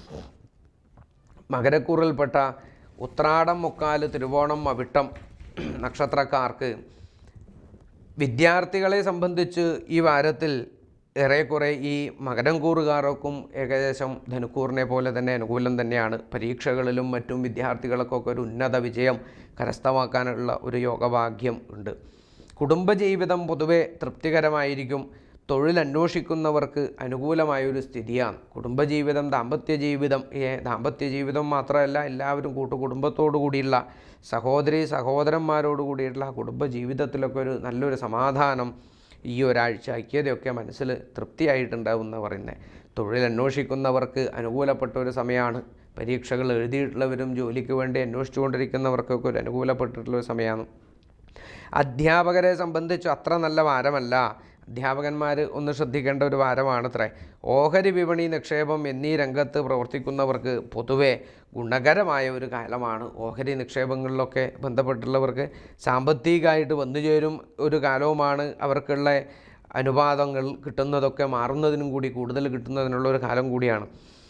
മകരക്കൂറിൽപ്പെട്ട ഉത്രാടം മുക്കാല് തിരുവോണം അവിട്ടം നക്ഷത്രക്കാർക്ക് വിദ്യാർത്ഥികളെ സംബന്ധിച്ച് ഈ വാരത്തിൽ ഏറെക്കുറെ ഈ മകരം കൂറുകാർക്കും ഏകദേശം ധനുക്കൂറിനെ പോലെ തന്നെ അനുകൂലം തന്നെയാണ് പരീക്ഷകളിലും മറ്റും വിദ്യാർത്ഥികൾക്കൊക്കെ ഒരു ഉന്നത വിജയം കരസ്ഥമാക്കാനുള്ള ഒരു യോഗഭാഗ്യം ഉണ്ട് കുടുംബജീവിതം പൊതുവെ തൃപ്തികരമായിരിക്കും തൊഴിൽ അന്വേഷിക്കുന്നവർക്ക് അനുകൂലമായൊരു സ്ഥിതിയാണ് കുടുംബജീവിതം ദാമ്പത്യ ജീവിതം ഏ, ദാമ്പത്യ ജീവിതം മാത്രമല്ല എല്ലാവരും കൂട്ടുകുടുംബത്തോടു കൂടിയുള്ള സഹോദരി സഹോദരന്മാരോട് കൂടിയിട്ടുള്ള ആ കുടുംബ ജീവിതത്തിലൊക്കെ ഒരു നല്ലൊരു സമാധാനം ഈ ഒരാഴ്ച ഐക്യതയൊക്കെ മനസ്സിൽ തൃപ്തിയായിട്ടുണ്ടാവും എന്ന് പറയുന്നത് തൊഴിൽ അന്വേഷിക്കുന്നവർക്ക് അനുകൂലപ്പെട്ട ഒരു സമയമാണ് പരീക്ഷകൾ എഴുതിയിട്ടുള്ളവരും ജോലിക്ക് വേണ്ടി അന്വേഷിച്ചുകൊണ്ടിരിക്കുന്നവർക്കൊക്കെ ഒരു അനുകൂലപ്പെട്ടിട്ടുള്ള ഒരു സമയമാണ് അധ്യാപകരെ സംബന്ധിച്ച് അത്ര നല്ല വാരമല്ല അധ്യാപകന്മാർ ഒന്ന് ശ്രദ്ധിക്കേണ്ട ഒരു വാരമാണത്രേ ഓഹരി വിപണി നിക്ഷേപം എന്നീ രംഗത്ത് പ്രവർത്തിക്കുന്നവർക്ക് പൊതുവെ ഗുണകരമായ ഒരു കാലമാണ് ഓഹരി നിക്ഷേപങ്ങളിലൊക്കെ ബന്ധപ്പെട്ടുള്ളവർക്ക് സാമ്പത്തികമായിട്ട് വന്നു ചേരും ഒരു കാലവുമാണ് അവർക്കുള്ള അനുപാതങ്ങൾ കിട്ടുന്നതൊക്കെ മാറുന്നതിനും കൂടി കൂടുതൽ കിട്ടുന്നതിനുള്ള ഒരു കാലം കൂടിയാണ്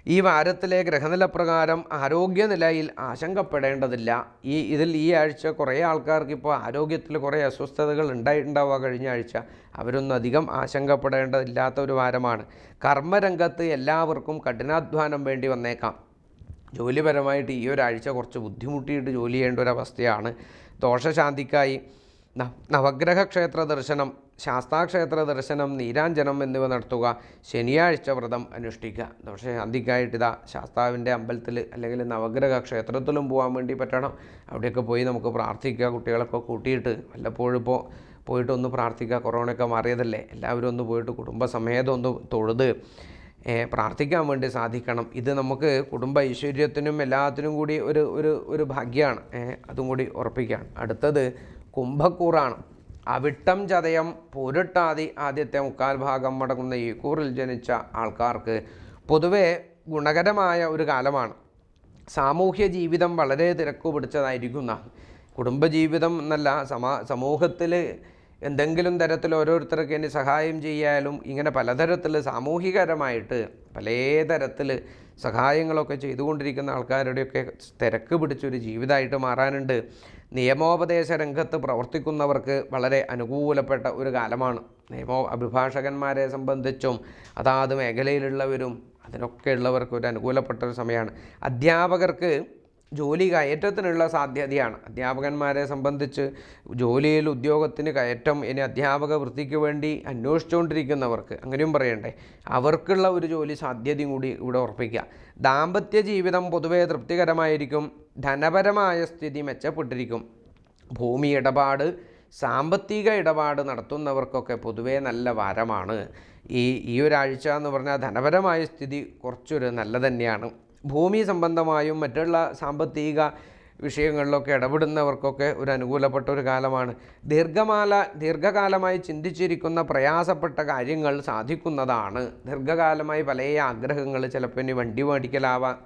ഈ വാരത്തിലെ ഗ്രഹനില പ്രകാരം ആരോഗ്യനിലയിൽ ആശങ്കപ്പെടേണ്ടതില്ല ഈ ഇതിൽ ഈ ആഴ്ച കുറേ ആൾക്കാർക്ക് ഇപ്പോൾ ആരോഗ്യത്തിൽ കുറേ അസ്വസ്ഥതകൾ ഉണ്ടായിട്ടുണ്ടാവുക കഴിഞ്ഞ ആഴ്ച അവരൊന്നും അധികം ആശങ്കപ്പെടേണ്ടതില്ലാത്ത ഒരു വാരമാണ് കർമ്മരംഗത്ത് എല്ലാവർക്കും കഠിനാധ്വാനം വേണ്ടി വന്നേക്കാം ജോലിപരമായിട്ട് ഈ ഒരാഴ്ച കുറച്ച് ബുദ്ധിമുട്ടിയിട്ട് ജോലി ചെയ്യേണ്ട ഒരു ദോഷശാന്തിക്കായി ന- നവഗ്രഹ ക്ഷേത്ര ദർശനം ശാസ്താക്ഷേത്ര ദർശനം നീരാഞ്ജനം എന്നിവ നടത്തുക ശനിയാഴ്ച വ്രതം അനുഷ്ഠിക്കുക ദോഷശാന്തിക്കായിട്ട് ഇതാ ശാസ്താവിൻ്റെ അമ്പലത്തിൽ അല്ലെങ്കിൽ നവഗ്രഹ ക്ഷേത്രത്തിലും പോകാൻ വേണ്ടി പറ്റണം അവിടെയൊക്കെ പോയി നമുക്ക് പ്രാർത്ഥിക്കുക കുട്ടികളൊക്കെ കൂട്ടിയിട്ട് വല്ലപ്പോഴും ഇപ്പോൾ പോയിട്ടൊന്ന് പ്രാർത്ഥിക്കുക കൊറോണയൊക്കെ മാറിയതല്ലേ എല്ലാവരും ഒന്ന് പോയിട്ട് കുടുംബസമേതം ഒന്ന് തൊഴുത് ഏ, പ്രാർത്ഥിക്കാൻ വേണ്ടി സാധിക്കണം ഇത് നമുക്ക് കുടുംബ ഐശ്വര്യത്തിനും എല്ലാത്തിനും കൂടി ഒരു ഒരു ഒരു ഭാഗ്യമാണ് ഏ, അതും കൂടി ഉറപ്പിക്കുകയാണ് അടുത്തത് കുംഭക്കൂറാണ് അവിട്ടം ചതയം പൂരിട്ടാതി ആദ്യത്തെ മുക്കാൽ ഭാഗം അടങ്ങുന്ന ഈ കൂറിൽ ജനിച്ച ആൾക്കാർക്ക് പൊതുവെ ഗുണകരമായ ഒരു കാലമാണ് സാമൂഹ്യ ജീവിതം വളരെ തിരക്കു പിടിച്ചതായിരിക്കുന്ന കുടുംബജീവിതം എന്നല്ല സമ സമൂഹത്തിൽ എന്തെങ്കിലും തരത്തിൽ ഓരോരുത്തർക്ക് ഇനി സഹായം ചെയ്യാലും ഇങ്ങനെ പലതരത്തിൽ സാമൂഹികരമായിട്ട് പല തരത്തിൽ സഹായങ്ങളൊക്കെ ചെയ്തുകൊണ്ടിരിക്കുന്ന ആൾക്കാരുടെയൊക്കെ തിരക്ക് പിടിച്ചൊരു ജീവിതമായിട്ട് മാറാനുണ്ട് നിയമോപദേശ രംഗത്ത് പ്രവർത്തിക്കുന്നവർക്ക് വളരെ അനുകൂലപ്പെട്ട ഒരു കാലമാണ് നിയമോ അഭിഭാഷകന്മാരെ സംബന്ധിച്ചും അതാത് മേഖലയിലുള്ളവരും അതിനൊക്കെ ഉള്ളവർക്ക് ഒരു അനുകൂലപ്പെട്ട ഒരു സമയമാണ് അധ്യാപകർക്ക് ജോലി കയറ്റത്തിനുള്ള സാധ്യതയാണ് അധ്യാപകന്മാരെ സംബന്ധിച്ച് ജോലിയിൽ ഉദ്യോഗത്തിന് കയറ്റം ഇനി അധ്യാപക വൃത്തിക്ക് വേണ്ടി അന്വേഷിച്ചുകൊണ്ടിരിക്കുന്നവർക്ക് അങ്ങനെയും പറയണ്ടേ അവർക്കുള്ള ഒരു ജോലി സാധ്യതയും കൂടി ഇവിടെ ഉറപ്പിക്കുക ദാമ്പത്യ ജീവിതം പൊതുവെ തൃപ്തികരമായിരിക്കും ധനപരമായ സ്ഥിതി മെച്ചപ്പെട്ടിരിക്കും ഭൂമി ഇടപാട് സാമ്പത്തിക ഇടപാട് നടത്തുന്നവർക്കൊക്കെ പൊതുവേ നല്ല വാരമാണ് ഈ ഈ ഒരാഴ്ച എന്ന് പറഞ്ഞാൽ ധനപരമായ സ്ഥിതി കുറച്ചൊരു നല്ല തന്നെയാണ് ഭൂമി സംബന്ധമായും മറ്റുള്ള സാമ്പത്തിക വിഷയങ്ങളിലൊക്കെ ഇടപെടുന്നവർക്കൊക്കെ ഒരു അനുകൂലപ്പെട്ട ഒരു കാലമാണ് ദീർഘമാല ദീർഘകാലമായി ചിന്തിച്ചിരിക്കുന്ന പ്രയാസപ്പെട്ട കാര്യങ്ങൾ സാധിക്കുന്നതാണ് ദീർഘകാലമായി പല ആഗ്രഹങ്ങൾ ചിലപ്പോൾ ഇനി വണ്ടി മേടിക്കലാവാം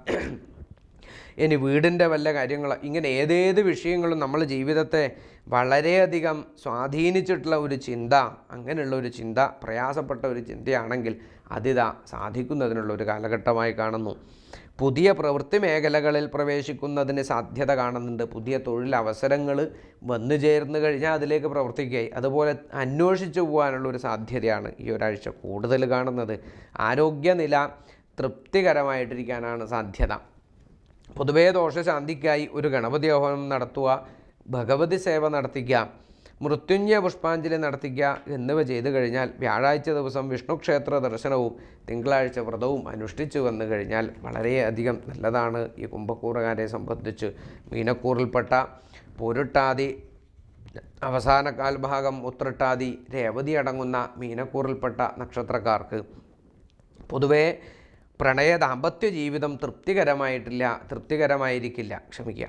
ഇനി വീടിൻ്റെ വല്ല കാര്യങ്ങൾ ഇങ്ങനെ ഏതേത് വിഷയങ്ങളും നമ്മൾ ജീവിതത്തെ വളരെയധികം സ്വാധീനിച്ചിട്ടുള്ള ഒരു ചിന്ത അങ്ങനെയുള്ള ഒരു ചിന്ത പ്രയാസപ്പെട്ട ഒരു ചിന്തയാണെങ്കിൽ അതിതാ സാധിക്കുന്നതിനുള്ള ഒരു കാലഘട്ടമായി കാണുന്നു പുതിയ പ്രവൃത്തി മേഖലകളിൽ പ്രവേശിക്കുന്നതിന് സാധ്യത കാണുന്നുണ്ട് പുതിയ തൊഴിലവസരങ്ങൾ വന്നു ചേർന്ന് കഴിഞ്ഞാൽ അതിലേക്ക് പ്രവർത്തിക്കുകയായി അതുപോലെ അന്വേഷിച്ചു പോകാനുള്ള ഒരു സാധ്യതയാണ് ഈ ഒരാഴ്ച കൂടുതൽ കാണുന്നത് ആരോഗ്യനില തൃപ്തികരമായിട്ടിരിക്കാനാണ് സാധ്യത പൊതുവേ ദോഷശാന്തിക്കായി ഒരു ഗണപതി ഹോമം നടത്തുക ഭഗവതി സേവ നടത്തിക്കുക മൃത്യുഞ്ജയ പുഷ്പാഞ്ജലി നടത്തിക്കുക എന്നിവ ചെയ്തു കഴിഞ്ഞാൽ വ്യാഴാഴ്ച ദിവസം വിഷ്ണു ക്ഷേത്ര ദർശനവും തിങ്കളാഴ്ച വ്രതവും അനുഷ്ഠിച്ചു വന്നു കഴിഞ്ഞാൽ വളരെയധികം നല്ലതാണ് ഈ കുംഭക്കൂറുകാരെ സംബന്ധിച്ച് മീനക്കൂറിൽപ്പെട്ട പൊരുട്ടാതി അവസാന കാൽഭാഗം ഉത്രട്ടാതി രേവതി അടങ്ങുന്ന മീനക്കൂറിൽപ്പെട്ട നക്ഷത്രക്കാർക്ക് പൊതുവേ പ്രണയ ദാമ്പത്യ ജീവിതം തൃപ്തികരമായിട്ടില്ല തൃപ്തികരമായിരിക്കില്ല ക്ഷമിക്കുക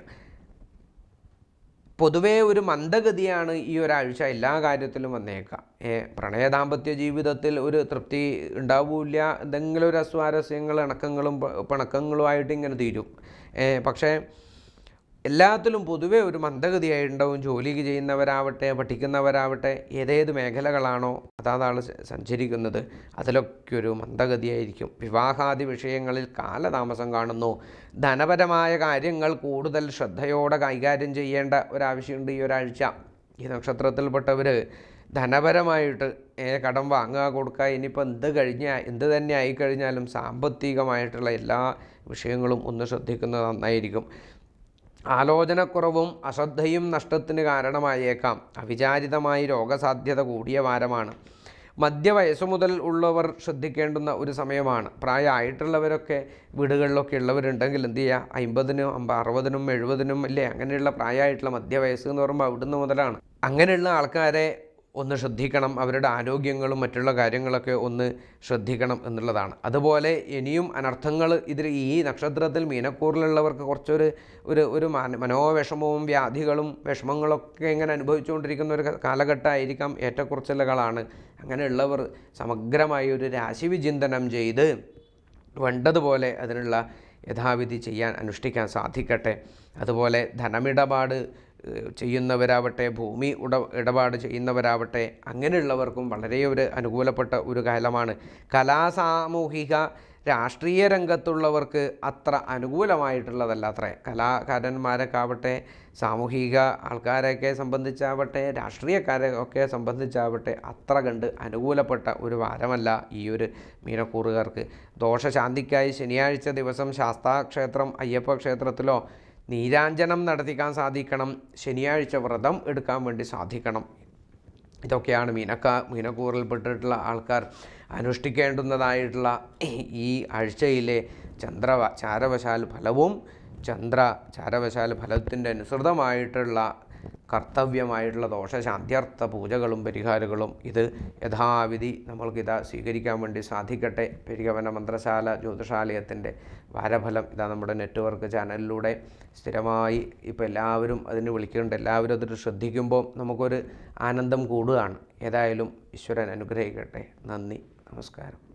പൊതുവേ ഒരു മന്ദഗതിയാണ് ഈ ഒരാഴ്ച എല്ലാ കാര്യത്തിലും വന്നേക്കാം ഏ, പ്രണയ ദാമ്പത്യ ജീവിതത്തിൽ ഒരു തൃപ്തി ഉണ്ടാവില്ല എന്തെങ്കിലും ഒരു അസ്വാരസ്യങ്ങൾ ഇണക്കങ്ങളും പ- പിണക്കങ്ങളുമായിട്ട് ഇങ്ങനെ തീരും ഏ, പക്ഷേ എല്ലാത്തിലും പൊതുവെ ഒരു മന്ദഗതിയായിട്ടുണ്ടാവും ജോലി ചെയ്യുന്നവരാവട്ടെ പഠിക്കുന്നവരാവട്ടെ ഏതേത് മേഖലകളാണോ അതാതാൾ സഞ്ചരിക്കുന്നത് അതിലൊക്കെ ഒരു മന്ദഗതിയായിരിക്കും വിവാഹാദി വിഷയങ്ങളിൽ കാലതാമസം കാണുന്നു ധനപരമായ കാര്യങ്ങൾ കൂടുതൽ ശ്രദ്ധയോടെ കൈകാര്യം ചെയ്യേണ്ട ഒരാവശ്യമുണ്ട് ഈ ഒരാഴ്ച ഈ നക്ഷത്രത്തിൽപ്പെട്ടവർ ധനപരമായിട്ട് ഏ, കടം വാങ്ങുക കൊടുക്കുക ഇനിയിപ്പോൾ എന്ത് കഴിഞ്ഞാൽ എന്ത് തന്നെ ആയിക്കഴിഞ്ഞാലും സാമ്പത്തികമായിട്ടുള്ള എല്ലാ വിഷയങ്ങളും ഒന്ന് ശ്രദ്ധിക്കുന്നത് നന്നായിരിക്കും ആലോചനക്കുറവും അശ്രദ്ധയും നഷ്ടത്തിന് കാരണമായേക്കാം അവിചാരിതമായി രോഗസാധ്യത കൂടിയ വാരമാണ് മധ്യവയസ്സു മുതൽ ഉള്ളവർ ശ്രദ്ധിക്കേണ്ടുന്ന ഒരു സമയമാണ് പ്രായമായിട്ടുള്ളവരൊക്കെ വീടുകളിലൊക്കെ ഉള്ളവരുണ്ടെങ്കിൽ എന്ത് ചെയ്യുക അമ്പതിനും അമ്പ അറുപതിനും എഴുപതിനും അല്ലേ അങ്ങനെയുള്ള പ്രായമായിട്ടുള്ള മധ്യവയസ്സ് എന്ന് പറയുമ്പോൾ അവിടുന്ന് മുതലാണ് അങ്ങനെയുള്ള ആൾക്കാരെ ഒന്ന് ശ്രദ്ധിക്കണം അവരുടെ ആരോഗ്യങ്ങളും മറ്റുള്ള കാര്യങ്ങളൊക്കെ ഒന്ന് ശ്രദ്ധിക്കണം എന്നുള്ളതാണ് അതുപോലെ ഇനിയും അനർത്ഥങ്ങൾ ഇതിൽ ഈ നക്ഷത്രത്തിൽ മീനക്കൂറിലുള്ളവർക്ക് കുറച്ചൊരു ഒരു ഒരു മന- മനോവിഷമവും വ്യാധികളും വിഷമങ്ങളൊക്കെ ഇങ്ങനെ അനുഭവിച്ചുകൊണ്ടിരിക്കുന്ന ഒരു കാലഘട്ടമായിരിക്കാം ഏറ്റക്കുറച്ചിലുകളാണ് അങ്ങനെയുള്ളവർ സമഗ്രമായ ഒരു രാശിവിചിന്തനം ചെയ്ത് വേണ്ടതുപോലെ അതിനുള്ള യഥാവിധി ചെയ്യാൻ അനുഷ്ഠിക്കാൻ സാധിക്കട്ടെ അതുപോലെ ധനമിടപാട് ഏഹ്, ചെയ്യുന്നവരാവട്ടെ ഭൂമി ഉട ഇടപാട് ചെയ്യുന്നവരാവട്ടെ അങ്ങനെയുള്ളവർക്കും വളരെ ഒരു അനുകൂലപ്പെട്ട ഒരു കാലമാണ് കലാസാമൂഹിക രാഷ്ട്രീയ രംഗത്തുള്ളവർക്ക് അത്ര അനുകൂലമായിട്ടുള്ളതല്ല അത്രേ കലാകാരന്മാരൊക്കെ ആവട്ടെ സാമൂഹിക ആൾക്കാരെയൊക്കെ സംബന്ധിച്ചാവട്ടെ രാഷ്ട്രീയക്കാരെ ഒക്കെ സംബന്ധിച്ചാവട്ടെ അത്ര കണ്ട് അനുകൂലപ്പെട്ട ഒരു വാരമല്ല ഈ ഒരു മീനക്കൂറുകാർക്ക് ദോഷശാന്തിക്കായി ശനിയാഴ്ച ദിവസം ശാസ്താക്ഷേത്രം അയ്യപ്പ ക്ഷേത്രത്തിലോ നീരാഞ്ജനം നടത്തിക്കാൻ സാധിക്കണം ശനിയാഴ്ച വ്രതം എടുക്കാൻ വേണ്ടി സാധിക്കണം ഇതൊക്കെയാണ് മീനക്ക മീനക്കൂറിൽപ്പെട്ടിട്ടുള്ള ആൾക്കാർ അനുഷ്ഠിക്കേണ്ടുന്നതായിട്ടുള്ള ഈ ആഴ്ചയിലെ ചന്ദ്ര ചാരവശാൽ ഫലവും ചന്ദ്ര ചാരവശാൽ ഫലത്തിൻ്റെ അനുസൃതമായിട്ടുള്ള കർത്തവ്യമായിട്ടുള്ള ദോഷശാന്ത്യർത്ഥ പൂജകളും പരിഹാരങ്ങളും ഇത് യഥാവിധി നമ്മൾക്കിതാ സ്വീകരിക്കാൻ വേണ്ടി സാധിക്കട്ടെ പെരികവന മന്ത്രശാല ജ്യോതിഷാലയത്തിൻ്റെ വാരഫലം ഇതാ നമ്മുടെ നെറ്റ്വർക്ക് ചാനലിലൂടെ സ്ഥിരമായി ഇപ്പോൾ എല്ലാവരും അതിന് വിളിക്കുന്നുണ്ട് എല്ലാവരും അതിൽ ശ്രദ്ധിക്കുമ്പോൾ നമുക്കൊരു ആനന്ദം കൂടുകയാണ് ഏതായാലും ഈശ്വരൻ അനുഗ്രഹിക്കട്ടെ നന്ദി നമസ്കാരം